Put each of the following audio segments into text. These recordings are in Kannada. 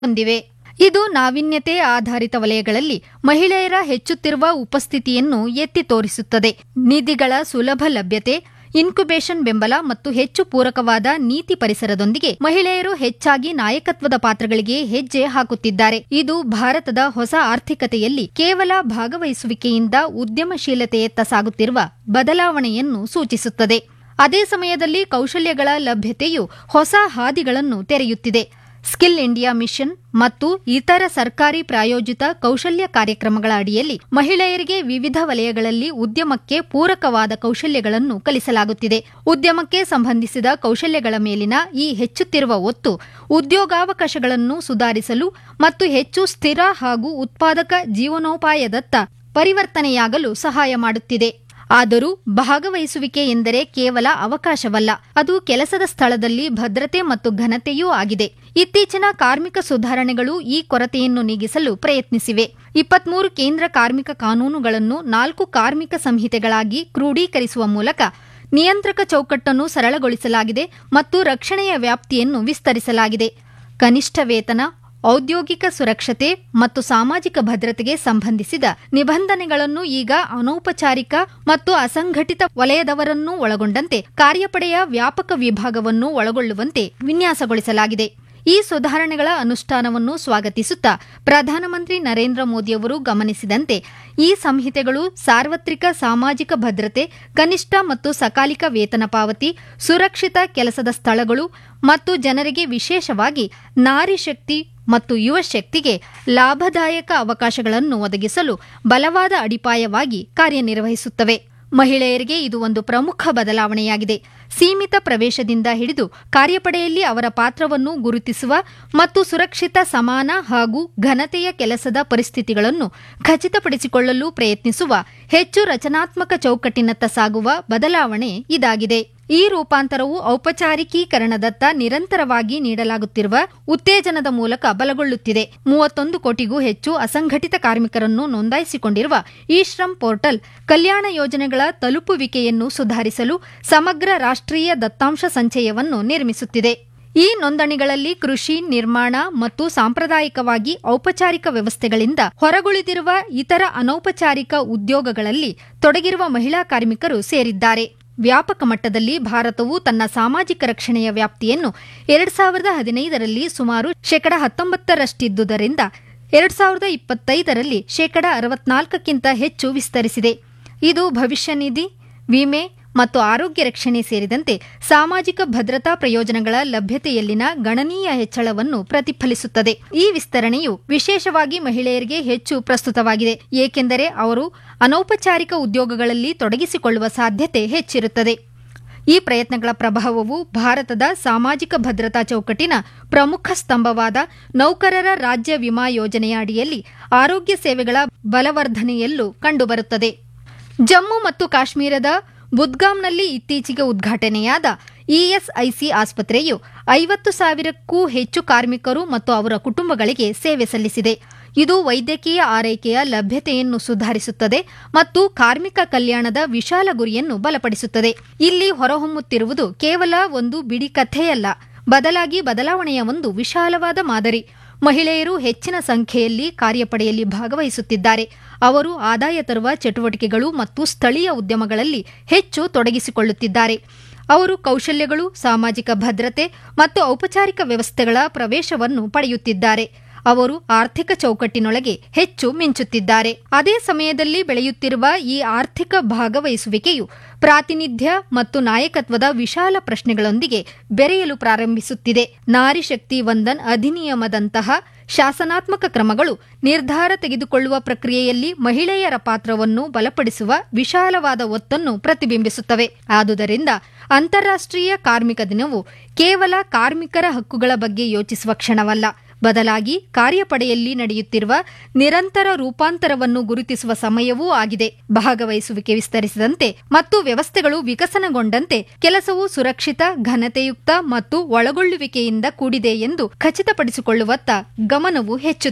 ಹೊಂದಿವೆ ಇದು ನಾವೀನ್ಯತೆ ಆಧಾರಿತ ವಲಯಗಳಲ್ಲಿ ಮಹಿಳೆಯರ ಹೆಚ್ಚುತ್ತಿರುವ ಉಪಸ್ಥಿತಿಯನ್ನು ಎತ್ತಿ ತೋರಿಸುತ್ತದೆ ನಿಧಿಗಳ ಸುಲಭ ಲಭ್ಯತೆ ಇನ್ಕ್ಯುಬೇಷನ್ ಬೆಂಬಲ ಮತ್ತು ಹೆಚ್ಚು ಪೂರಕವಾದ ನೀತಿ ಪರಿಸರದೊಂದಿಗೆ ಮಹಿಳೆಯರು ಹೆಚ್ಚಾಗಿ ನಾಯಕತ್ವದ ಪಾತ್ರಗಳಿಗೆ ಹೆಜ್ಜೆ ಹಾಕುತ್ತಿದ್ದಾರೆ ಇದು ಭಾರತದ ಹೊಸ ಆರ್ಥಿಕತೆಯಲ್ಲಿ ಕೇವಲ ಭಾಗವಹಿಸುವಿಕೆಯಿಂದ ಉದ್ಯಮಶೀಲತೆಯತ್ತ ಸಾಗುತ್ತಿರುವ ಬದಲಾವಣೆಯನ್ನು ಸೂಚಿಸುತ್ತದೆ ಅದೇ ಸಮಯದಲ್ಲಿ ಕೌಶಲ್ಯಗಳ ಲಭ್ಯತೆಯು ಹೊಸ ಹಾದಿಗಳನ್ನು ತೆರೆಯುತ್ತಿದೆ ಸ್ಕಿಲ್ ಇಂಡಿಯಾ ಮಿಷನ್ ಮತ್ತು ಇತರ ಸರ್ಕಾರಿ ಪ್ರಾಯೋಜಿತ ಕೌಶಲ್ಯ ಕಾರ್ಯಕ್ರಮಗಳ ಅಡಿಯಲ್ಲಿ ಮಹಿಳೆಯರಿಗೆ ವಿವಿಧ ವಲಯಗಳಲ್ಲಿ ಉದ್ಯಮಕ್ಕೆ ಪೂರಕವಾದ ಕೌಶಲ್ಯಗಳನ್ನು ಕಲಿಸಲಾಗುತ್ತಿದೆ ಉದ್ಯಮಕ್ಕೆ ಸಂಬಂಧಿಸಿದ ಕೌಶಲ್ಯಗಳ ಮೇಲಿನ ಈ ಹೆಚ್ಚುತ್ತಿರುವ ಒತ್ತು ಉದ್ಯೋಗಾವಕಾಶಗಳನ್ನು ಸುಧಾರಿಸಲು ಮತ್ತು ಹೆಚ್ಚು ಸ್ಥಿರ ಹಾಗೂ ಉತ್ಪಾದಕ ಜೀವನೋಪಾಯದತ್ತ ಪರಿವರ್ತನೆಯಾಗಲು ಸಹಾಯ ಮಾಡುತ್ತಿದೆ ಆದರೂ ಭಾಗವಹಿಸುವಿಕೆ ಎಂದರೆ ಕೇವಲ ಅವಕಾಶವಲ್ಲ ಅದು ಕೆಲಸದ ಸ್ಥಳದಲ್ಲಿ ಭದ್ರತೆ ಮತ್ತು ಘನತೆಯೂ ಆಗಿದೆ ಇತ್ತೀಚಿನ ಕಾರ್ಮಿಕ ಸುಧಾರಣೆಗಳು ಈ ಕೊರತೆಯನ್ನು ನೀಗಿಸಲು ಪ್ರಯತ್ನಿಸಿವೆ ಇಪ್ಪತ್ಮೂರು ಕೇಂದ್ರ ಕಾರ್ಮಿಕ ಕಾನೂನುಗಳನ್ನು ನಾಲ್ಕು ಕಾರ್ಮಿಕ ಸಂಹಿತೆಗಳಾಗಿ ಕ್ರೋಢೀಕರಿಸುವ ಮೂಲಕ ನಿಯಂತ್ರಕ ಚೌಕಟ್ಟನ್ನು ಸರಳಗೊಳಿಸಲಾಗಿದೆ ಮತ್ತು ರಕ್ಷಣೆಯ ವ್ಯಾಪ್ತಿಯನ್ನು ವಿಸ್ತರಿಸಲಾಗಿದೆ ಕನಿಷ್ಠ ವೇತನ ಔದ್ಯೋಗಿಕ ಸುರಕ್ಷತೆ ಮತ್ತು ಸಾಮಾಜಿಕ ಭದ್ರತೆಗೆ ಸಂಬಂಧಿಸಿದ ನಿಬಂಧನೆಗಳನ್ನು ಈಗ ಅನೌಪಚಾರಿಕ ಮತ್ತು ಅಸಂಘಟಿತ ವಲಯದವರನ್ನೂ ಒಳಗೊಂಡಂತೆ ಕಾರ್ಯಪಡೆಯ ವ್ಯಾಪಕ ವಿಭಾಗವನ್ನು ಒಳಗೊಳ್ಳುವಂತೆ ವಿನ್ಯಾಸಗೊಳಿಸಲಾಗಿದೆ ಈ ಸುಧಾರಣೆಗಳ ಅನುಷ್ಠಾನವನ್ನು ಸ್ವಾಗತಿಸುತ್ತಾ ಪ್ರಧಾನಮಂತ್ರಿ ನರೇಂದ್ರ ಮೋದಿಯವರು ಗಮನಿಸಿದಂತೆ ಈ ಸಂಹಿತೆಗಳು ಸಾರ್ವತ್ರಿಕ ಸಾಮಾಜಿಕ ಭದ್ರತೆ ಕನಿಷ್ಠ ಮತ್ತು ಸಕಾಲಿಕ ವೇತನ ಪಾವತಿ ಸುರಕ್ಷಿತ ಕೆಲಸದ ಸ್ಥಳಗಳು ಮತ್ತು ಜನರಿಗೆ ವಿಶೇಷವಾಗಿ ನಾರಿ ಶಕ್ತಿ ಮತ್ತು ಯುವ ಶಕ್ತಿಗೆ ಲಾಭದಾಯಕ ಅವಕಾಶಗಳನ್ನು ಒದಗಿಸಲು ಬಲವಾದ ಅಡಿಪಾಯವಾಗಿ ಕಾರ್ಯನಿರ್ವಹಿಸುತ್ತವೆ ಮಹಿಳೆಯರಿಗೆ ಇದು ಒಂದು ಪ್ರಮುಖ ಬದಲಾವಣೆಯಾಗಿದೆ ಸೀಮಿತ ಪ್ರವೇಶದಿಂದ ಹಿಡಿದು ಕಾರ್ಯಪಡೆಯಲ್ಲಿ ಅವರ ಪಾತ್ರವನ್ನು ಗುರುತಿಸುವ ಮತ್ತು ಸುರಕ್ಷಿತ ಸಮಾನ ಹಾಗೂ ಘನತೆಯ ಕೆಲಸದ ಪರಿಸ್ಥಿತಿಗಳನ್ನು ಖಚಿತಪಡಿಸಿಕೊಳ್ಳಲು ಪ್ರಯತ್ನಿಸುವ ಹೆಚ್ಚು ರಚನಾತ್ಮಕ ಚೌಕಟ್ಟಿನತ್ತ ಸಾಗುವ ಬದಲಾವಣೆ ಇದಾಗಿದೆ ಈ ರೂಪಾಂತರವು ಔಪಚಾರಿಕೀಕರಣದತ್ತ ನಿರಂತರವಾಗಿ ನೀಡಲಾಗುತ್ತಿರುವ ಉತ್ತೇಜನದ ಮೂಲಕ ಬಲಗೊಳ್ಳುತ್ತಿದೆ ಮೂವತ್ತೊಂದು ಕೋಟಿಗೂ ಹೆಚ್ಚು ಅಸಂಘಟಿತ ಕಾರ್ಮಿಕರನ್ನು ನೋಂದಾಯಿಸಿಕೊಂಡಿರುವ ಈ ಶ್ರಮ್ ಪೋರ್ಟಲ್ ಕಲ್ಯಾಣ ಯೋಜನೆಗಳ ತಲುಪುವಿಕೆಯನ್ನು ಸುಧಾರಿಸಲು ಸಮಗ್ರ ರಾಷ್ಟ್ರೀಯ ದತ್ತಾಂಶ ಸಂಚಯವನ್ನು ನಿರ್ಮಿಸುತ್ತಿದೆ ಈ ನೋಂದಣಿಗಳಲ್ಲಿ ಕೃಷಿ ನಿರ್ಮಾಣ ಮತ್ತು ಸಾಂಪ್ರದಾಯಿಕವಾಗಿ ಔಪಚಾರಿಕ ವ್ಯವಸ್ಥೆಗಳಿಂದ ಹೊರಗುಳಿದಿರುವ ಇತರ ಅನೌಪಚಾರಿಕ ಉದ್ಯೋಗಗಳಲ್ಲಿ ತೊಡಗಿರುವ ಮಹಿಳಾ ಕಾರ್ಮಿಕರು ಸೇರಿದ್ದಾರೆ ವ್ಯಾಪಕ ಮಟ್ಟದಲ್ಲಿ ಭಾರತವು ತನ್ನ ಸಾಮಾಜಿಕ ರಕ್ಷಣೆಯ ವ್ಯಾಪ್ತಿಯನ್ನು ಎರಡ್ ಸಾವಿರದ ಹದಿನೈದರಲ್ಲಿ ಸುಮಾರು ಶೇಕಡ ಹತ್ತೊಂಬತ್ತರಷ್ಟಿದ್ದುದರಿಂದ ಎರಡ್ ಸಾವಿರದ ಇಪ್ಪತ್ತೈದರಲ್ಲಿ ಶೇಕಡ ಅರವತ್ನಾಲ್ಕಕ್ಕಿಂತ ಹೆಚ್ಚು ವಿಸ್ತರಿಸಿದೆ ಇದು ಭವಿಷ್ಯ ನಿಧಿ ವಿಮೆ ಮತ್ತು ಆರೋಗ್ಯ ರಕ್ಷಣೆ ಸೇರಿದಂತೆ ಸಾಮಾಜಿಕ ಭದ್ರತಾ ಪ್ರಯೋಜನಗಳ ಲಭ್ಯತೆಯಲ್ಲಿನ ಗಣನೀಯ ಹೆಚ್ಚಳವನ್ನು ಪ್ರತಿಫಲಿಸುತ್ತದೆ ಈ ವಿಸ್ತರಣೆಯು ವಿಶೇಷವಾಗಿ ಮಹಿಳೆಯರಿಗೆ ಹೆಚ್ಚು ಪ್ರಸ್ತುತವಾಗಿದೆ ಏಕೆಂದರೆ ಅವರು ಅನೌಪಚಾರಿಕ ಉದ್ಯೋಗಗಳಲ್ಲಿ ತೊಡಗಿಸಿಕೊಳ್ಳುವ ಸಾಧ್ಯತೆ ಹೆಚ್ಚಿರುತ್ತದೆ ಈ ಪ್ರಯತ್ನಗಳ ಪ್ರಭಾವವು ಭಾರತದ ಸಾಮಾಜಿಕ ಭದ್ರತಾ ಚೌಕಟ್ಟಿನ ಪ್ರಮುಖ ಸ್ತಂಭವಾದ ನೌಕರರ ರಾಜ್ಯ ವಿಮಾ ಯೋಜನೆಯ ಅಡಿಯಲ್ಲಿ ಆರೋಗ್ಯ ಸೇವೆಗಳ ಬಲವರ್ಧನೆಯಲ್ಲೂ ಕಂಡುಬರುತ್ತದೆ ಜಮ್ಮು ಮತ್ತು ಕಾಶ್ಮೀರದ ಬುದ್ಗಾಮ್ನಲ್ಲಿ ಇತ್ತೀಚೆಗೆ ಉದ್ಘಾಟನೆಯಾದ ಇಎಸ್ಐಸಿ ಆಸ್ಪತ್ರೆಯು ಐವತ್ತು ಸಾವಿರಕ್ಕೂ ಹೆಚ್ಚು ಕಾರ್ಮಿಕರು ಮತ್ತು ಅವರ ಕುಟುಂಬಗಳಿಗೆ ಸೇವೆ ಸಲ್ಲಿಸಿದೆ ಇದು ವೈದ್ಯಕೀಯ ಆರೈಕೆಯ ಲಭ್ಯತೆಯನ್ನು ಸುಧಾರಿಸುತ್ತದೆ ಮತ್ತು ಕಾರ್ಮಿಕ ಕಲ್ಯಾಣದ ವಿಶಾಲ ಗುರಿಯನ್ನು ಬಲಪಡಿಸುತ್ತದೆ ಇಲ್ಲಿ ಹೊರಹೊಮ್ಮುತ್ತಿರುವುದು ಕೇವಲ ಒಂದು ಬಿಡಿ ಕಥೆಯಲ್ಲ ಬದಲಾಗಿ ಬದಲಾವಣೆಯ ಒಂದು ವಿಶಾಲವಾದ ಮಾದರಿ ಮಹಿಳೆಯರು ಹೆಚ್ಚಿನ ಸಂಖ್ಯೆಯಲ್ಲಿ ಕಾರ್ಯಪಡೆಯಲ್ಲಿ ಭಾಗವಹಿಸುತ್ತಿದ್ದಾರೆ ಅವರು ಆದಾಯ ತರುವ ಚಟುವಟಿಕೆಗಳು ಮತ್ತು ಸ್ಥಳೀಯ ಉದ್ಯಮಗಳಲ್ಲಿ ಹೆಚ್ಚು ತೊಡಗಿಸಿಕೊಳ್ಳುತ್ತಿದ್ದಾರೆ ಅವರು ಕೌಶಲ್ಯಗಳು ಸಾಮಾಜಿಕ ಭದ್ರತೆ ಮತ್ತು ಔಪಚಾರಿಕ ವ್ಯವಸ್ಥೆಗಳ ಪ್ರವೇಶವನ್ನು ಪಡೆಯುತ್ತಿದ್ದಾರೆ ಅವರು ಆರ್ಥಿಕ ಚೌಕಟ್ಟಿನೊಳಗೆ ಹೆಚ್ಚು ಮಿಂಚುತ್ತಿದ್ದಾರೆ ಅದೇ ಸಮಯದಲ್ಲಿ ಬೆಳೆಯುತ್ತಿರುವ ಈ ಆರ್ಥಿಕ ಭಾಗವಹಿಸುವಿಕೆಯು ಪ್ರಾತಿನಿಧ್ಯ ಮತ್ತು ನಾಯಕತ್ವದ ವಿಶಾಲ ಪ್ರಶ್ನೆಗಳೊಂದಿಗೆ ಬೆರೆಯಲು ಪ್ರಾರಂಭಿಸುತ್ತಿದೆ ನಾರಿ ಶಕ್ತಿ ವಂದನ್ ಅಧಿನಿಯಮದಂತಹ ಶಾಸನಾತ್ಮಕ ಕ್ರಮಗಳು ನಿರ್ಧಾರ ತೆಗೆದುಕೊಳ್ಳುವ ಪ್ರಕ್ರಿಯೆಯಲ್ಲಿ ಮಹಿಳೆಯರ ಪಾತ್ರವನ್ನು ಬಲಪಡಿಸುವ ವಿಶಾಲವಾದ ಒತ್ತನ್ನು ಪ್ರತಿಬಿಂಬಿಸುತ್ತವೆ ಆದುದರಿಂದ ಅಂತಾರಾಷ್ಟ್ರೀಯ ಕಾರ್ಮಿಕ ದಿನವು ಕೇವಲ ಕಾರ್ಮಿಕರ ಹಕ್ಕುಗಳ ಬಗ್ಗೆ ಯೋಚಿಸುವ ಕ್ಷಣವಲ್ಲ ಬದಲಾಗಿ ಕಾರ್ಯಪಡೆಯಲ್ಲಿ ನಡೆಯುತ್ತಿರುವ ನಿರಂತರ ರೂಪಾಂತರವನ್ನು ಗುರುತಿಸುವ ಸಮಯವೂ ಆಗಿದೆ ಭಾಗವಹಿಸುವಿಕೆ ವಿಸ್ತರಿಸಿದಂತೆ ಮತ್ತು ವ್ಯವಸ್ಥೆಗಳು ವಿಕಸನಗೊಂಡಂತೆ ಕೆಲಸವು ಸುರಕ್ಷಿತ ಘನತೆಯುಕ್ತ ಮತ್ತು ಒಳಗೊಳ್ಳುವಿಕೆಯಿಂದ ಕೂಡಿದೆ ಎಂದು ಖಚಿತಪಡಿಸಿಕೊಳ್ಳುವತ್ತ ಗಮನವು ಹೆಚ್ಚುತ್ತಿದೆ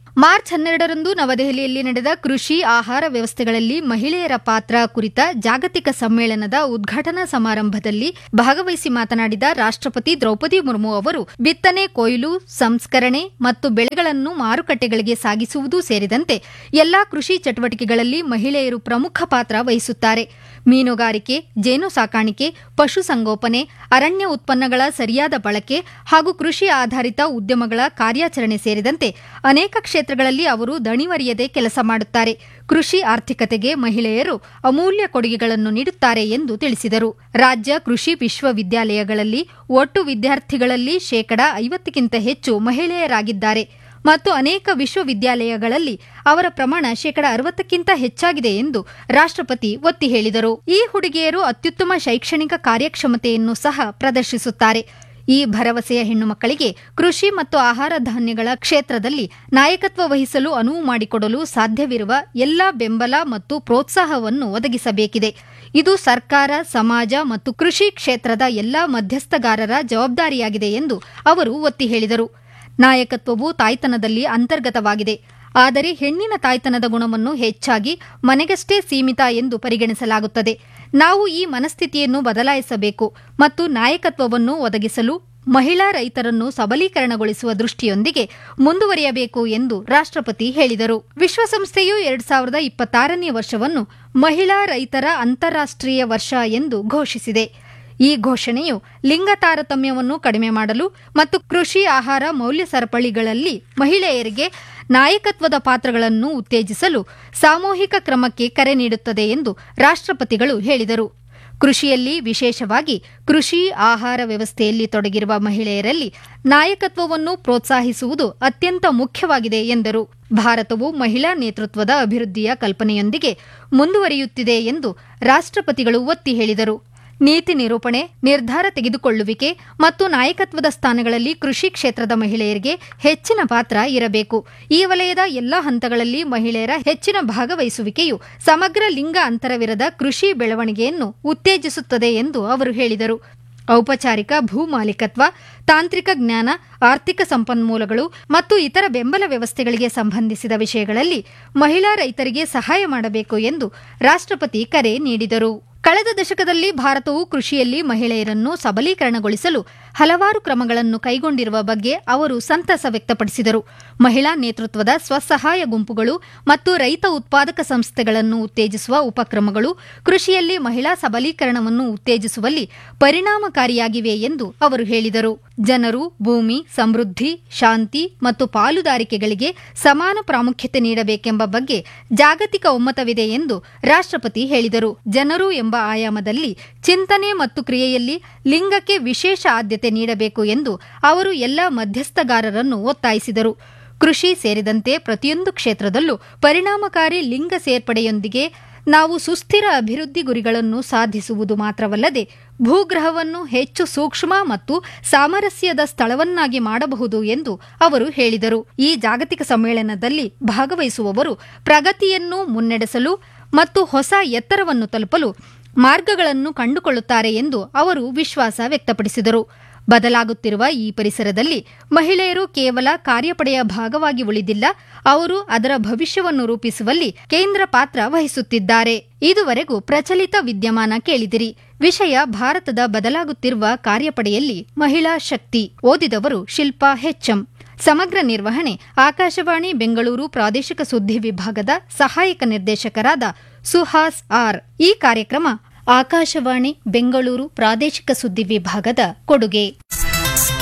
ಮಾರ್ಚ್ ಹನ್ನೆರಡರಂದು ನವದೆಹಲಿಯಲ್ಲಿ ನಡೆದ ಕೃಷಿ ಆಹಾರ ವ್ಯವಸ್ಥೆಗಳಲ್ಲಿ ಮಹಿಳೆಯರ ಪಾತ್ರ ಕುರಿತ ಜಾಗತಿಕ ಸಮ್ಮೇಳನದ ಉದ್ಘಾಟನಾ ಸಮಾರಂಭದಲ್ಲಿ ಭಾಗವಹಿಸಿ ಮಾತನಾಡಿದ ರಾಷ್ಟ್ರಪತಿ ದ್ರೌಪದಿ ಮುರ್ಮು ಅವರು ಬಿತ್ತನೆ ಕೊಯ್ಲು ಸಂಸ್ಕರಣೆ ಮತ್ತು ಬೆಳೆಗಳನ್ನು ಮಾರುಕಟ್ಟೆಗಳಿಗೆ ಸಾಗಿಸುವುದು ಸೇರಿದಂತೆ ಎಲ್ಲಾ ಕೃಷಿ ಚಟುವಟಿಕೆಗಳಲ್ಲಿ ಮಹಿಳೆಯರು ಪ್ರಮುಖ ಪಾತ್ರ ವಹಿಸುತ್ತಾರೆ ಮೀನುಗಾರಿಕೆ ಜೇನು ಸಾಕಾಣಿಕೆ ಪಶುಸಂಗೋಪನೆ ಅರಣ್ಯ ಉತ್ಪನ್ನಗಳ ಸರಿಯಾದ ಬಳಕೆ ಹಾಗೂ ಕೃಷಿ ಆಧಾರಿತ ಉದ್ಯಮಗಳ ಕಾರ್ಯಾಚರಣೆ ಸೇರಿದಂತೆ ಅನೇಕ ಕ್ಷೇತ್ರಗಳಲ್ಲಿ ಅವರು ದಣಿವರಿಯದೆ ಕೆಲಸ ಮಾಡುತ್ತಾರೆ ಕೃಷಿ ಆರ್ಥಿಕತೆಗೆ ಮಹಿಳೆಯರು ಅಮೂಲ್ಯ ಕೊಡುಗೆಗಳನ್ನು ನೀಡುತ್ತಾರೆ ಎಂದು ತಿಳಿಸಿದರು ರಾಜ್ಯ ಕೃಷಿ ವಿಶ್ವವಿದ್ಯಾಲಯಗಳಲ್ಲಿ ಒಟ್ಟು ವಿದ್ಯಾರ್ಥಿಗಳಲ್ಲಿ ಶೇಕಡಾ ಐವತ್ತಕ್ಕಿಂತ ಹೆಚ್ಚು ಮಹಿಳೆಯರಾಗಿದ್ದಾರೆ ಮತ್ತು ಅನೇಕ ವಿಶ್ವವಿದ್ಯಾಲಯಗಳಲ್ಲಿ ಅವರ ಪ್ರಮಾಣ ಶೇಕಡ ಅರವತ್ತಕ್ಕಿಂತ ಹೆಚ್ಚಾಗಿದೆ ಎಂದು ರಾಷ್ಟ್ರಪತಿ ಒತ್ತಿ ಹೇಳಿದರು ಈ ಹುಡುಗಿಯರು ಅತ್ಯುತ್ತಮ ಶೈಕ್ಷಣಿಕ ಕಾರ್ಯಕ್ಷಮತೆಯನ್ನು ಸಹ ಪ್ರದರ್ಶಿಸುತ್ತಾರೆ ಈ ಭರವಸೆಯ ಹೆಣ್ಣು ಮಕ್ಕಳಿಗೆ ಕೃಷಿ ಮತ್ತು ಆಹಾರ ಧಾನ್ಯಗಳ ಕ್ಷೇತ್ರದಲ್ಲಿ ನಾಯಕತ್ವ ವಹಿಸಲು ಅನುವು ಮಾಡಿಕೊಡಲು ಸಾಧ್ಯವಿರುವ ಎಲ್ಲಾ ಬೆಂಬಲ ಮತ್ತು ಪ್ರೋತ್ಸಾಹವನ್ನು ಒದಗಿಸಬೇಕಿದೆ ಇದು ಸರ್ಕಾರ ಸಮಾಜ ಮತ್ತು ಕೃಷಿ ಕ್ಷೇತ್ರದ ಎಲ್ಲಾ ಮಧ್ಯಸ್ಥಗಾರರ ಜವಾಬ್ದಾರಿಯಾಗಿದೆ ಎಂದು ಅವರು ಒತ್ತಿ ಹೇಳಿದರು ನಾಯಕತ್ವವು ತಾಯ್ತನದಲ್ಲಿ ಅಂತರ್ಗತವಾಗಿದೆ ಆದರೆ ಹೆಣ್ಣಿನ ತಾಯ್ತನದ ಗುಣವನ್ನು ಹೆಚ್ಚಾಗಿ ಮನೆಗಷ್ಟೇ ಸೀಮಿತ ಎಂದು ಪರಿಗಣಿಸಲಾಗುತ್ತದೆ ನಾವು ಈ ಮನಸ್ಥಿತಿಯನ್ನು ಬದಲಾಯಿಸಬೇಕು ಮತ್ತು ನಾಯಕತ್ವವನ್ನು ಒದಗಿಸಲು ಮಹಿಳಾ ರೈತರನ್ನು ಸಬಲೀಕರಣಗೊಳಿಸುವ ದೃಷ್ಟಿಯೊಂದಿಗೆ ಮುಂದುವರಿಯಬೇಕು ಎಂದು ರಾಷ್ಟ್ರಪತಿ ಹೇಳಿದರು ವಿಶ್ವಸಂಸ್ಥೆಯು ಎರಡ್ ಸಾವಿರದ ಇಪ್ಪತ್ತಾರನೇ ವರ್ಷವನ್ನು ಮಹಿಳಾ ರೈತರ ಅಂತಾರಾಷ್ಟೀಯ ವರ್ಷ ಎಂದು ಘೋಷಿಸಿದೆ ಈ ಘೋಷಣೆಯು ಲಿಂಗ ತಾರತಮ್ಯವನ್ನು ಕಡಿಮೆ ಮಾಡಲು ಮತ್ತು ಕೃಷಿ ಆಹಾರ ಮೌಲ್ಯ ಸರಪಳಿಗಳಲ್ಲಿ ಮಹಿಳೆಯರಿಗೆ ನಾಯಕತ್ವದ ಪಾತ್ರಗಳನ್ನು ಉತ್ತೇಜಿಸಲು ಸಾಮೂಹಿಕ ಕ್ರಮಕ್ಕೆ ಕರೆ ನೀಡುತ್ತದೆ ಎಂದು ರಾಷ್ಟ್ರಪತಿಗಳು ಹೇಳಿದರು ಕೃಷಿಯಲ್ಲಿ ವಿಶೇಷವಾಗಿ ಕೃಷಿ ಆಹಾರ ವ್ಯವಸ್ಥೆಯಲ್ಲಿ ತೊಡಗಿರುವ ಮಹಿಳೆಯರಲ್ಲಿ ನಾಯಕತ್ವವನ್ನು ಪ್ರೋತ್ಸಾಹಿಸುವುದು ಅತ್ಯಂತ ಮುಖ್ಯವಾಗಿದೆ ಎಂದರು ಭಾರತವು ಮಹಿಳಾ ನೇತೃತ್ವದ ಅಭಿವೃದ್ಧಿಯ ಕಲ್ಪನೆಯೊಂದಿಗೆ ಮುಂದುವರಿಯುತ್ತಿದೆ ಎಂದು ರಾಷ್ಟ್ರಪತಿಗಳು ಒತ್ತಿ ಹೇಳಿದರು ನೀತಿ ನಿರೂಪಣೆ ನಿರ್ಧಾರ ತೆಗೆದುಕೊಳ್ಳುವಿಕೆ ಮತ್ತು ನಾಯಕತ್ವದ ಸ್ಥಾನಗಳಲ್ಲಿ ಕೃಷಿ ಕ್ಷೇತ್ರದ ಮಹಿಳೆಯರಿಗೆ ಹೆಚ್ಚಿನ ಪಾತ್ರ ಇರಬೇಕು ಈ ವಲಯದ ಎಲ್ಲಾ ಹಂತಗಳಲ್ಲಿ ಮಹಿಳೆಯರ ಹೆಚ್ಚಿನ ಭಾಗವಹಿಸುವಿಕೆಯು ಸಮಗ್ರ ಲಿಂಗ ಅಂತರವಿರದ ಕೃಷಿ ಬೆಳವಣಿಗೆಯನ್ನು ಉತ್ತೇಜಿಸುತ್ತದೆ ಎಂದು ಅವರು ಹೇಳಿದರು ಔಪಚಾರಿಕ ಭೂ ಮಾಲೀಕತ್ವ ತಾಂತ್ರಿಕ ಜ್ಞಾನ ಆರ್ಥಿಕ ಸಂಪನ್ಮೂಲಗಳು ಮತ್ತು ಇತರ ಬೆಂಬಲ ವ್ಯವಸ್ಥೆಗಳಿಗೆ ಸಂಬಂಧಿಸಿದ ವಿಷಯಗಳಲ್ಲಿ ಮಹಿಳಾ ರೈತರಿಗೆ ಸಹಾಯ ಮಾಡಬೇಕು ಎಂದು ರಾಷ್ಟ್ರಪತಿ ಕರೆ ನೀಡಿದರು ಕಳೆದ ದಶಕದಲ್ಲಿ ಭಾರತವು ಕೃಷಿಯಲ್ಲಿ ಮಹಿಳೆಯರನ್ನು ಸಬಲೀಕರಣಗೊಳಿಸಲು ಹಲವಾರು ಕ್ರಮಗಳನ್ನು ಕೈಗೊಂಡಿರುವ ಬಗ್ಗೆ ಅವರು ಸಂತಸ ವ್ಯಕ್ತಪಡಿಸಿದರು ಮಹಿಳಾ ನೇತೃತ್ವದ ಸ್ವಸಹಾಯ ಗುಂಪುಗಳು ಮತ್ತು ರೈತ ಉತ್ಪಾದಕ ಸಂಸ್ಥೆಗಳನ್ನು ಉತ್ತೇಜಿಸುವ ಉಪಕ್ರಮಗಳು ಕೃಷಿಯಲ್ಲಿ ಮಹಿಳಾ ಸಬಲೀಕರಣವನ್ನು ಉತ್ತೇಜಿಸುವಲ್ಲಿ ಪರಿಣಾಮಕಾರಿಯಾಗಿವೆ ಎಂದು ಅವರು ಹೇಳಿದರು ಜನರು ಭೂಮಿ ಸಮೃದ್ಧಿ ಶಾಂತಿ ಮತ್ತು ಪಾಲುದಾರಿಕೆಗಳಿಗೆ ಸಮಾನ ಪ್ರಾಮುಖ್ಯತೆ ನೀಡಬೇಕೆಂಬ ಬಗ್ಗೆ ಜಾಗತಿಕ ಒಮ್ಮತವಿದೆ ಎಂದು ರಾಷ್ಟ್ರಪತಿ ಹೇಳಿದರು ಜನರು ಎಂಬ ಆಯಾಮದಲ್ಲಿ ಚಿಂತನೆ ಮತ್ತು ಕ್ರಿಯೆಯಲ್ಲಿ ಲಿಂಗಕ್ಕೆ ವಿಶೇಷ ಆದ್ಯತೆ ನೀಡಬೇಕು ಎಂದು ಅವರು ಎಲ್ಲ ಮಧ್ಯಸ್ಥಗಾರರನ್ನು ಒತ್ತಾಯಿಸಿದರು ಕೃಷಿ ಸೇರಿದಂತೆ ಪ್ರತಿಯೊಂದು ಕ್ಷೇತ್ರದಲ್ಲೂ ಪರಿಣಾಮಕಾರಿ ಲಿಂಗ ಸೇರ್ಪಡೆಯೊಂದಿಗೆ ನಾವು ಸುಸ್ಥಿರ ಅಭಿವೃದ್ಧಿ ಗುರಿಗಳನ್ನು ಸಾಧಿಸುವುದು ಮಾತ್ರವಲ್ಲದೆ ಭೂಗ್ರಹವನ್ನು ಹೆಚ್ಚು ಸೂಕ್ಷ್ಮ ಮತ್ತು ಸಾಮರಸ್ಯದ ಸ್ಥಳವನ್ನಾಗಿ ಮಾಡಬಹುದು ಎಂದು ಅವರು ಹೇಳಿದರು ಈ ಜಾಗತಿಕ ಸಮ್ಮೇಳನದಲ್ಲಿ ಭಾಗವಹಿಸುವವರು ಪ್ರಗತಿಯನ್ನು ಮುನ್ನಡೆಸಲು ಮತ್ತು ಹೊಸ ಎತ್ತರವನ್ನು ತಲುಪಲು ಮಾರ್ಗಗಳನ್ನು ಕಂಡುಕೊಳ್ಳುತ್ತಾರೆ ಎಂದು ಅವರು ವಿಶ್ವಾಸ ವ್ಯಕ್ತಪಡಿಸಿದರು ಬದಲಾಗುತ್ತಿರುವ ಈ ಪರಿಸರದಲ್ಲಿ ಮಹಿಳೆಯರು ಕೇವಲ ಕಾರ್ಯಪಡೆಯ ಭಾಗವಾಗಿ ಉಳಿದಿಲ್ಲ ಅವರು ಅದರ ಭವಿಷ್ಯವನ್ನು ರೂಪಿಸುವಲ್ಲಿ ಕೇಂದ್ರ ಪಾತ್ರ ವಹಿಸುತ್ತಿದ್ದಾರೆ ಇದುವರೆಗೂ ಪ್ರಚಲಿತ ವಿದ್ಯಮಾನ ಕೇಳಿದಿರಿ ವಿಷಯ ಭಾರತದ ಬದಲಾಗುತ್ತಿರುವ ಕಾರ್ಯಪಡೆಯಲ್ಲಿ ಮಹಿಳಾ ಶಕ್ತಿ ಓದಿದವರು ಶಿಲ್ಪಾ ಹೆಚ್ಎಂ ಸಮಗ್ರ ನಿರ್ವಹಣೆ ಆಕಾಶವಾಣಿ ಬೆಂಗಳೂರು ಪ್ರಾದೇಶಿಕ ಸುದ್ದಿ ವಿಭಾಗದ ಸಹಾಯಕ ನಿರ್ದೇಶಕರಾದ ಸುಹಾಸ್ ಆರ್ ಈ ಕಾರ್ಯಕ್ರಮ ಆಕಾಶವಾಣಿ ಬೆಂಗಳೂರು ಪ್ರಾದೇಶಿಕ ಸುದ್ದಿ ವಿಭಾಗದ ಕೊಡುಗೆ